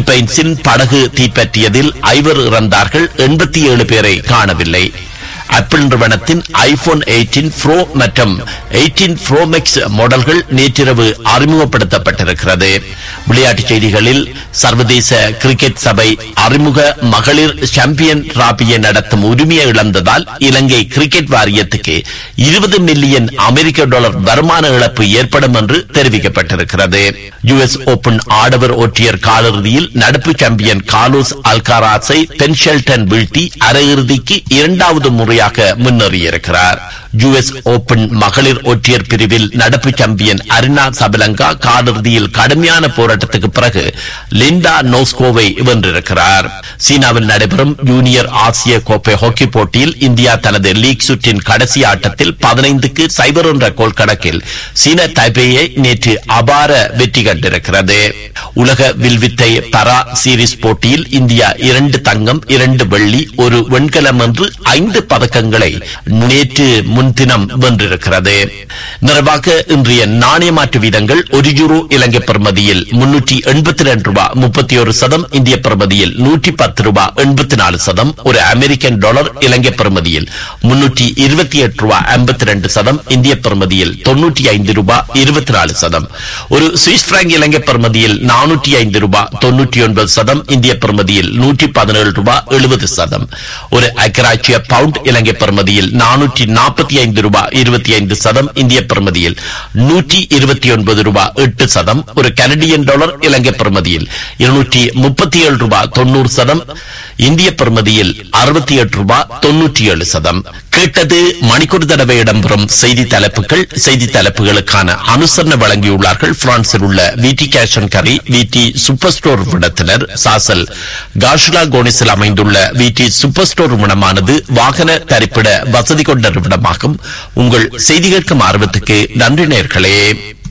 பிலிப்பைன்ஸின் படகு தீப்பற்றியதில் ஐவர் இறந்தார்கள் எண்பத்தி ஏழு பேரை காணவில்லை ஆப்பிள் நிறுவனத்தின் ஐபோன் 18 ப்ரோ மற்றும் 18 ப்ரோ மேக்ஸ் மாடல்கள் நேற்றிரவு அறிமுகப்படுத்தப்பட்டிருக்கிறது விளையாட்டுச் செய்திகளில் சர்வதேச கிரிக்கெட் சபை அறிமுக மகளிர் சாம்பியன் டிராபியை நடத்தும் உரிமையை இழந்ததால் இலங்கை கிரிக்கெட் வாரியத்துக்கு இருபது மில்லியன் அமெரிக்க டாலர் வருமான இழப்பு ஏற்படும் என்று தெரிவிக்கப்பட்டிருக்கிறது யுஎஸ் ஓபன் ஆடவர் ஒற்றையர் காலிறுதியில் நடப்பு சாம்பியன் காலோஸ் அல்காராஸை பென்ஷெல்டன் வீழ்த்தி அரையிறுதிக்கு இரண்டாவது முறையாக முன்னேறியிருக்கிறார் யுஎஸ் ஓபன் மகளிர் ஒற்றையர் பிரிவில் நடப்பு சாம்பியன் அரினா சபலங்கா காலிறுதியில் கடுமையான போராட்டத்துக்கு பிறகு லிண்டா நோஸ்கோவை வென்றிருக்கிறார் சீனாவில் நடைபெறும் ஜூனியர் ஆசிய கோப்பை ஹாக்கி போட்டியில் இந்தியா தனது லீக் சுற்றின் கடைசி ஆட்டத்தில் பதினைந்துக்கு சைபர் என்ற கோல் கணக்கில் சீன தைபேயை நேற்று அபார வெற்றி கண்டிருக்கிறது உலக வில்வித்தை பரா சீரிஸ் போட்டியில் இந்தியா இரண்டு தங்கம் இரண்டு வெள்ளி ஒரு வெண்கலம் என்று ஐந்து பதக்கங்களை நேற்று முன்தினம் வென்றிருக்கிறது நிறைவாக இன்றைய நாணய மாற்று வீதங்கள் ஒரு யூரோ இலங்கை பிரமதியில் முன்னூற்றி எண்பத்தி ரெண்டு ரூபாய் முப்பத்தி ஒரு சதம் இந்திய பிரமதியில் நூற்றி பத்து ரூபாய் எண்பத்தி நாலு சதம் ஒரு அமெரிக்கன் டாலர் இலங்கை பிரமதியில் முன்னூற்றி இருபத்தி எட்டு ரூபாய் ஐம்பத்தி ரெண்டு சதம் இந்திய பிரமதியில் தொன்னூற்றி ஐந்து ரூபாய் இருபத்தி நாலு சதம் ஒரு சுவிஸ் பிராங்க் இலங்கை பிரமதியில் நானூற்றி ஐந்து ரூபாய் தொன்னூற்றி ஒன்பது சதம் இந்திய பிரமதியில் நூற்றி பதினேழு ரூபாய் எழுபது சதம் ஒரு அக்கராட்சிய பவுண்ட் இலங்கை பிரமதியில் நானூற்றி நாற்பத்தி ஐந்து ரூபாய் இருபத்தி ஐந்து சதம் இந்திய பிரமதியில் நூற்றி இருபத்தி ஒன்பது ரூபாய் எட்டு சதம் ஒரு கனடியன் டாலர் இலங்கை பிரமதியில் இருநூற்றி முப்பத்தி ஏழு ரூபாய் தொண்ணூறு சதம் இந்திய பிரமதியில் அறுபத்தி எட்டு ரூபாய் தொன்னூற்றி ஏழு சதம் கேட்டது மணிக்கூர் தடவை இடம்பெறும் செய்தி தலைப்புகள் செய்தி தலைப்புகளுக்கான அனுசரணை வழங்கியுள்ளார்கள் பிரான்சில் உள்ள விடி கேஷன் கரி விடி சூப்பர் ஸ்டோர் விடத்தினர் சாசல் காஷ்லா கோனிஸில் அமைந்துள்ள விடி சூப்பர் ஸ்டோர் விடமானது வாகன தரிப்பிட வசதி கொண்ட விடமாகும் உங்கள் செய்தி கேட்கும் ஆர்வத்துக்கு நன்றி நேர்களே